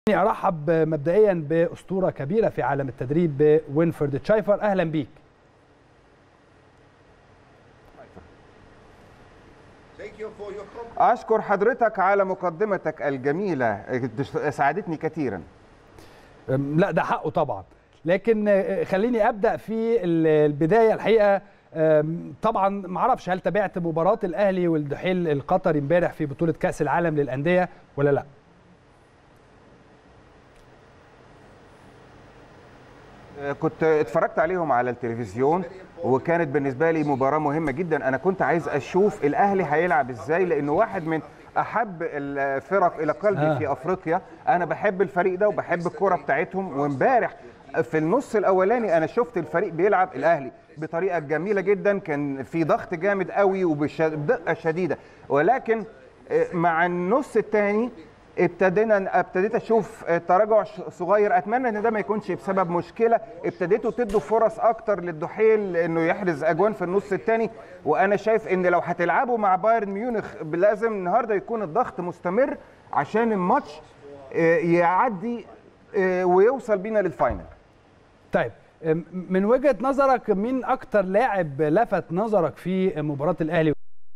ارحب مبدئيا باسطوره كبيره في عالم التدريب وينفرد تشايفر اهلا بيك أشكر حضرتك على مقدمتك الجميلة ساعدتني كثيرا لا ده حقه طبعا لكن خليني ابدا في البدايه الحقيقه طبعا ما اعرفش هل تابعت مباراه الاهلي والدحيل القطري امبارح في بطوله كاس العالم للانديه ولا لا كنت اتفرجت عليهم على التلفزيون وكانت بالنسبه لي مباراه مهمه جدا انا كنت عايز اشوف الاهلي هيلعب ازاي لانه واحد من احب الفرق الى قلبي آه. في افريقيا انا بحب الفريق ده وبحب الكره بتاعتهم وامبارح في النص الاولاني انا شفت الفريق بيلعب الاهلي بطريقه جميله جدا كان في ضغط جامد قوي وبدقه شديده ولكن مع النص الثاني ابتدينا ابتديت اشوف تراجع صغير اتمنى ان ده ما يكونش بسبب مشكله ابتديتوا تدوا فرص اكتر للدحيل انه يحرز اجوان في النص الثاني وانا شايف ان لو هتلعبوا مع بايرن ميونخ لازم النهارده يكون الضغط مستمر عشان الماتش يعدي ويوصل بينا للفاينل طيب من وجهه نظرك مين اكتر لاعب لفت نظرك في مباراه الاهلي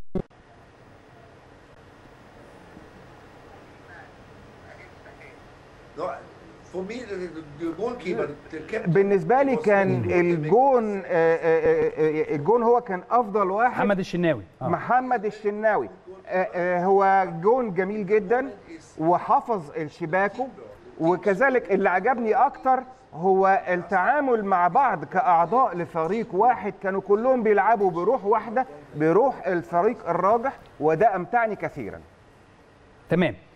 بالنسبه لي كان الجون الجون هو كان افضل واحد محمد الشناوي آه. محمد الشناوي هو جون جميل جدا وحفظ الشباكه وكذلك اللي عجبني اكتر هو التعامل مع بعض كاعضاء لفريق واحد كانوا كلهم بيلعبوا بروح واحده بروح الفريق الراجح وده امتعني كثيرا تمام